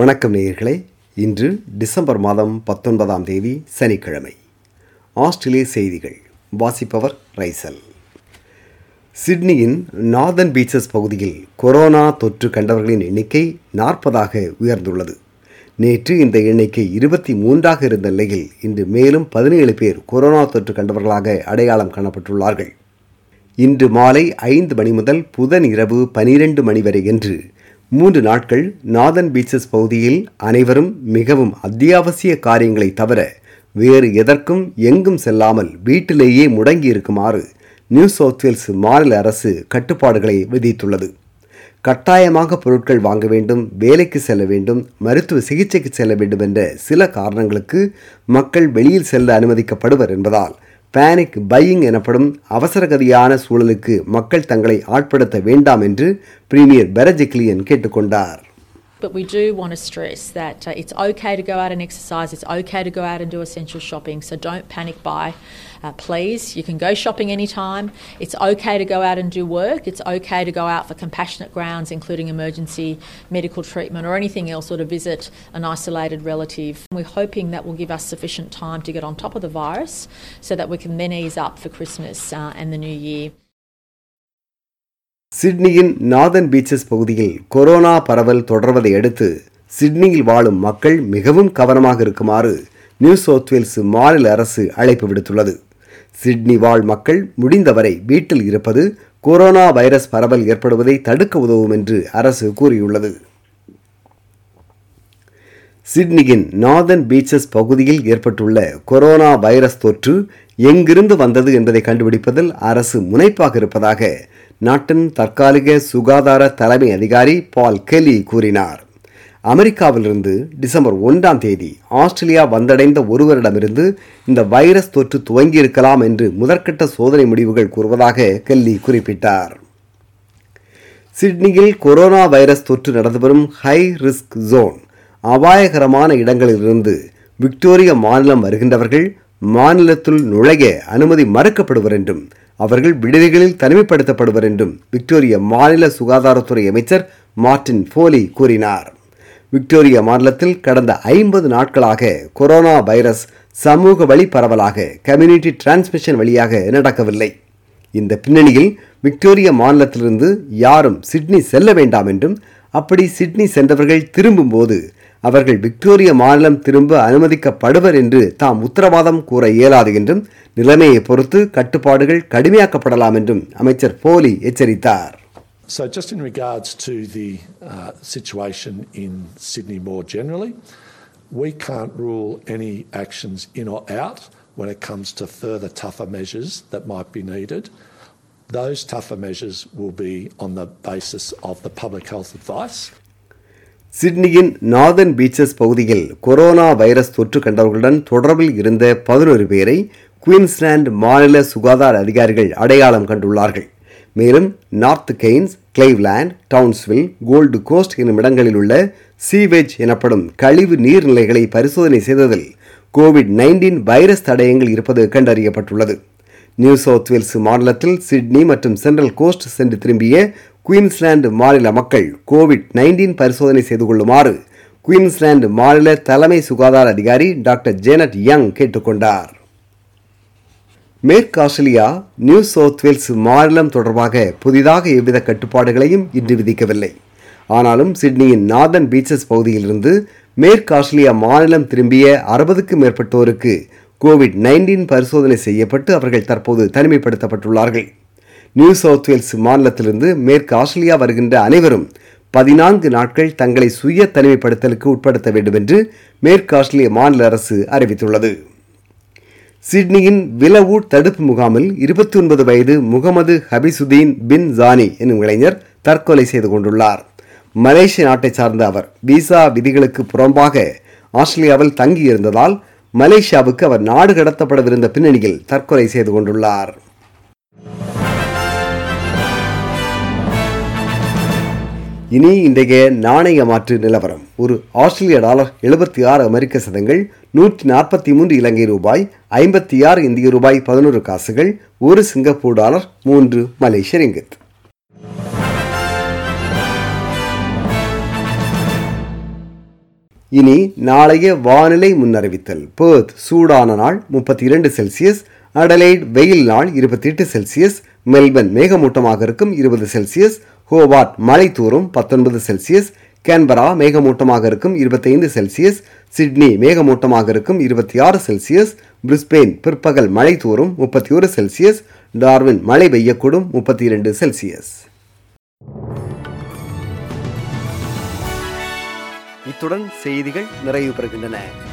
வணக்கம் நேயர்களே இன்று டிசம்பர் மாதம் பத்தொன்பதாம் தேதி சனிக்கிழமை ஆஸ்திரேலிய செய்திகள் வாசிப்பவர் ரைசல் சிட்னியின் நார்தன் பீச்சஸ் பகுதியில் கொரோனா தொற்று கண்டவர்களின் எண்ணிக்கை நாற்பதாக உயர்ந்துள்ளது நேற்று இந்த எண்ணிக்கை இருபத்தி மூன்றாக இருந்த நிலையில் இன்று மேலும் பதினேழு பேர் கொரோனா தொற்று கண்டவர்களாக அடையாளம் காணப்பட்டுள்ளார்கள் இன்று மாலை ஐந்து மணி முதல் புதன் இரவு பனிரெண்டு மணி வரை என்று மூன்று நாட்கள் நாதன் பீச்சஸ் பகுதியில் அனைவரும் மிகவும் அத்தியாவசிய காரியங்களை தவிர வேறு எதற்கும் எங்கும் செல்லாமல் வீட்டிலேயே முடங்கி இருக்குமாறு நியூ சவுத் வேல்ஸ் மாநில அரசு கட்டுப்பாடுகளை விதித்துள்ளது கட்டாயமாக பொருட்கள் வாங்க வேண்டும் வேலைக்கு செல்ல வேண்டும் மருத்துவ சிகிச்சைக்கு செல்ல வேண்டும் என்ற சில காரணங்களுக்கு மக்கள் வெளியில் செல்ல அனுமதிக்கப்படுவர் என்பதால் பேனிக் பையிங் எனப்படும் அவசரகதியான சூழலுக்கு மக்கள் தங்களை ஆட்படுத்த வேண்டாம் என்று பிரீமியர் பெரஜிக்லியன் கேட்டுக்கொண்டார் But we do want to stress that uh, it's okay to go out and exercise, it's okay to go out and do essential shopping, so don't panic buy. Uh, please, you can go shopping anytime. It's okay to go out and do work. It's okay to go out for compassionate grounds, including emergency medical treatment or anything else, or to visit an isolated relative. We're hoping that will give us sufficient time to get on top of the virus so that we can then ease up for Christmas uh, and the new year. சிட்னியின் Northern Beaches பகுதியில் corona பரவல் தொடர்வதை அடுத்து சிட்னியில் வாழும் மக்கள் மிகவும் கவனமாக இருக்குமாறு நியூ சவுத் வேல்ஸ் மாநில அரசு அழைப்பு விடுத்துள்ளது சிட்னி வாழ் மக்கள் முடிந்தவரை வீட்டில் இருப்பது கொரோனா வைரஸ் பரவல் ஏற்படுவதை தடுக்க உதவும் என்று அரசு கூறியுள்ளது சிட்னியின் நார்தன் பீச்சஸ் பகுதியில் ஏற்பட்டுள்ள கொரோனா வைரஸ் தொற்று எங்கிருந்து வந்தது என்பதை கண்டுபிடிப்பதில் அரசு முனைப்பாக இருப்பதாக நாட்டின் தற்காலிக சுகாதார தலைமை அதிகாரி பால் கெலி கூறினார் அமெரிக்காவிலிருந்து டிசம்பர் ஒன்றாம் தேதி ஆஸ்திரேலியா வந்தடைந்த ஒருவரிடமிருந்து இந்த வைரஸ் தொற்று துவங்கியிருக்கலாம் என்று முதற்கட்ட சோதனை முடிவுகள் கூறுவதாக கெல்லி குறிப்பிட்டார் சிட்னியில் கொரோனா வைரஸ் தொற்று நடந்து வரும் ஹை ரிஸ்க் ஜோன் அபாயகரமான இடங்களிலிருந்து விக்டோரியா மாநிலம் வருகின்றவர்கள் மாநிலத்துள் நுழைய அனுமதி மறுக்கப்படுவர் என்றும் அவர்கள் விடுதிகளில் தனிமைப்படுத்தப்படுவர் என்றும் விக்டோரியா மாநில சுகாதாரத்துறை அமைச்சர் மார்டின் ஃபோலி கூறினார் விக்டோரியா மாநிலத்தில் கடந்த ஐம்பது நாட்களாக கொரோனா வைரஸ் சமூக வழி பரவலாக கம்யூனிட்டி டிரான்ஸ்மிஷன் வழியாக நடக்கவில்லை இந்த பின்னணியில் விக்டோரியா மாநிலத்திலிருந்து யாரும் சிட்னி செல்ல வேண்டாம் என்றும் அப்படி சிட்னி சென்றவர்கள் திரும்பும்போது அவர்கள் விக்டோரியா மாநிலம் திரும்ப அனுமதிக்கப்படுவர் என்று தாம் உத்தரவாதம் கூற இயலாது என்றும் நிலைமையை பொறுத்து கட்டுப்பாடுகள் கடுமையாக்கப்படலாம் என்றும் அமைச்சர் போலி எச்சரித்தார் So, just in regards to the uh, situation in Sydney more generally, we can't rule any actions in or out when it comes to further tougher measures that might be needed. Those tougher measures will be on the basis of the public health advice. சிட்னியின் Northern Beaches பகுதியில் corona virus தொற்று கண்டவர்களுடன் தொடர்பில் இருந்த பதினொரு பேரை Queensland மாநில சுகாதார அதிகாரிகள் அடையாளம் கண்டுள்ளார்கள் மேலும் North Cairns Cleveland Townsville Gold Coast எனும் இடங்களில் உள்ள சீவேஜ் எனப்படும் கழிவு நீர்நிலைகளை பரிசோதனை செய்ததில் கோவிட் நைன்டீன் வைரஸ் தடயங்கள் இருப்பது கண்டறியப்பட்டுள்ளது நியூ சவுத் வேல்ஸ் மாநிலத்தில் சிட்னி மற்றும் சென்ட்ரல் கோஸ்ட் சென்று திரும்பிய குயின்ஸ்லாந்து மாநில மக்கள் கோவிட் நைன்டீன் பரிசோதனை செய்து கொள்ளுமாறு குயின்ஸ்லாந்து மாநில தலைமை சுகாதார அதிகாரி டாக்டர் ஜேனட் யங் கேட்டுக்கொண்டார் மேற்கு ஆஸ்திரேலியா நியூ சவுத் வேல்ஸ் மாநிலம் தொடர்பாக புதிதாக எவ்வித கட்டுப்பாடுகளையும் இன்று விதிக்கவில்லை ஆனாலும் சிட்னியின் நார்தன் பீச்சஸ் பகுதியிலிருந்து மேற்கு ஆஸ்திரேலியா மாநிலம் திரும்பிய அறுபதுக்கும் மேற்பட்டோருக்கு கோவிட் நைன்டீன் பரிசோதனை செய்யப்பட்டு அவர்கள் தற்போது தனிமைப்படுத்தப்பட்டுள்ளார்கள் நியூ சவுத் வேல்ஸ் மாநிலத்திலிருந்து மேற்கு ஆஸ்திரேலியா வருகின்ற அனைவரும் பதினான்கு நாட்கள் தங்களை சுய தனிமைப்படுத்தலுக்கு உட்படுத்த வேண்டும் என்று மேற்கு ஆஸ்திரேலிய மாநில அரசு அறிவித்துள்ளது சிட்னியின் விலவூட் தடுப்பு முகாமில் இருபத்தி ஒன்பது வயது முகமது ஹபிசுதீன் பின் ஜானி என்னும் இளைஞர் தற்கொலை செய்து கொண்டுள்ளார் மலேசிய நாட்டை சார்ந்த அவர் விசா விதிகளுக்கு புறம்பாக ஆஸ்திரேலியாவில் தங்கியிருந்ததால் மலேசியாவுக்கு அவர் நாடு கடத்தப்படவிருந்த பின்னணியில் தற்கொலை செய்து கொண்டுள்ளார் இனி இன்றைய நாணய மாற்று நிலவரம் ஒரு ஆஸ்திரேலிய டாலர் எழுபத்தி ஆறு அமெரிக்க சதங்கள் நூற்றி நாற்பத்தி மூன்று இலங்கை ரூபாய் ஐம்பத்தி ஆறு இந்திய ரூபாய் பதினோரு காசுகள் ஒரு சிங்கப்பூர் டாலர் மூன்று மலேசிய ரிங்கித் இனி நாளைய வானிலை முன்னறிவித்தல் பேர்த் சூடான நாள் முப்பத்தி இரண்டு செல்சியஸ் அடலைட் வெயில் நாள் இருபத்தி எட்டு செல்சியஸ் மெல்பர்ன் மேகமூட்டமாக இருக்கும் இருபது செல்சியஸ் ஹோபார்ட் மழை தூரும் பத்தொன்பது செல்சியஸ் கேன்பரா மேகமூட்டமாக இருக்கும் இருபத்தைந்து செல்சியஸ் சிட்னி மேகமூட்டமாக இருக்கும் இருபத்தி ஆறு செல்சியஸ் பிரிஸ்பெயின் பிற்பகல் மழை தூரும் முப்பத்தி ஒரு செல்சியஸ் டார்வின் மழை பெய்யக்கூடும் முப்பத்தி இரண்டு செல்சியஸ் இத்துடன் செய்திகள் நிறைவு பெறுகின்றன